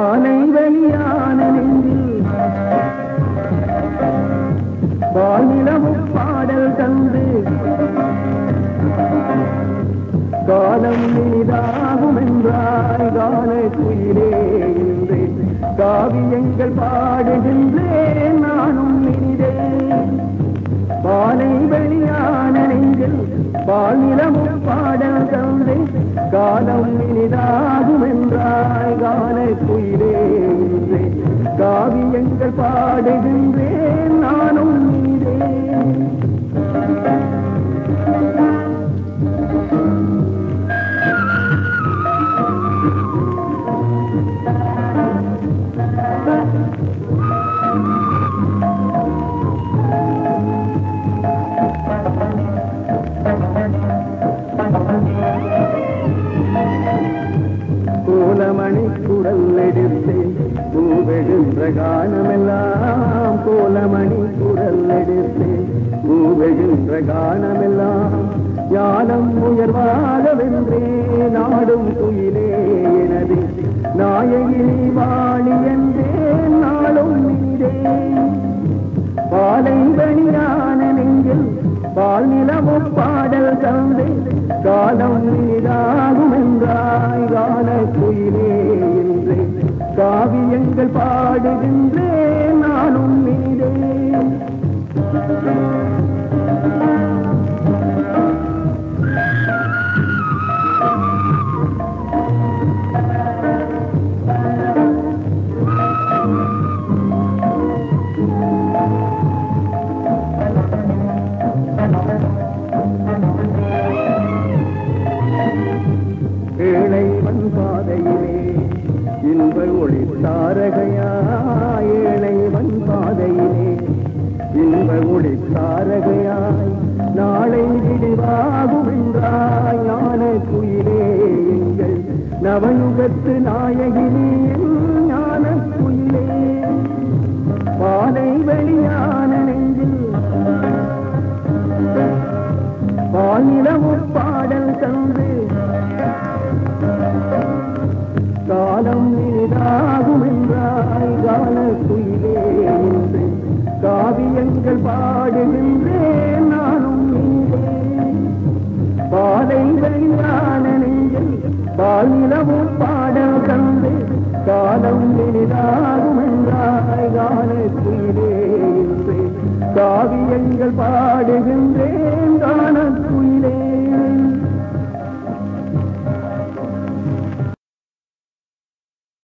பாலை வெளியான நெஞ்சில் பாலிலமும் பாடல் தந்து காலம் நீதாகும் என்றாய் கால குயிலே என்று காவியங்கள் பாடுகின்றேன் நானும் நீதேன் பாலை வெளியான நெஞ்சில் பாலிலமும் பாடல் தந்து காலம் இனிதாகும் என்றாய் கால குயிலே என்று காவியங்கள் பாடுகின்றேன் நானும் நீதே கோலமணி குரல் எடுத்தேன் பூவெழுன்ற கானமெல்லாம் கோலமணி குரல் எடுத்தேன் பூவெழுன்ற கானமெல்லாம் ஞானம் உயர்வாக வென்றே நாடும் துயிலே எனது நாயகினி வாணி என்றேன் நாளும் நீரே பாலை வெளியான நெஞ்சில் பால் நிலமும் பாடல் தந்து காலம் நீராகும் என்றாய் கால குயிலே என்று காவியங்கள் பாடுகின்றேன் நானும் நீரே ஏழை மண் பாதையிலே இன்ப ஒளி தாரகையா ஏழை மண் பாதையிலே இன்ப ஒளி தாரகையாய் நாளை விடிவாகும் என்றாய் ஞான குயிலே எங்கள் நவயுகத்து நாயகினே என் ஞான குயிலே பாலை வெளியான நெஞ்சில் பாலிலமும் பாடல் தந்து காலம் இனிதாகும் என்றாய் கால குயிலே என்று காவியங்கள் பாடுகின்றேன் நானும் நீரே பாலை வெளியான நெஞ்சில் பாலிலமும் பாடல் தந்து காலம் இனிதாகும் என்றாய் கால குயிலே என்று காவியங்கள் பாடுகின்றேன்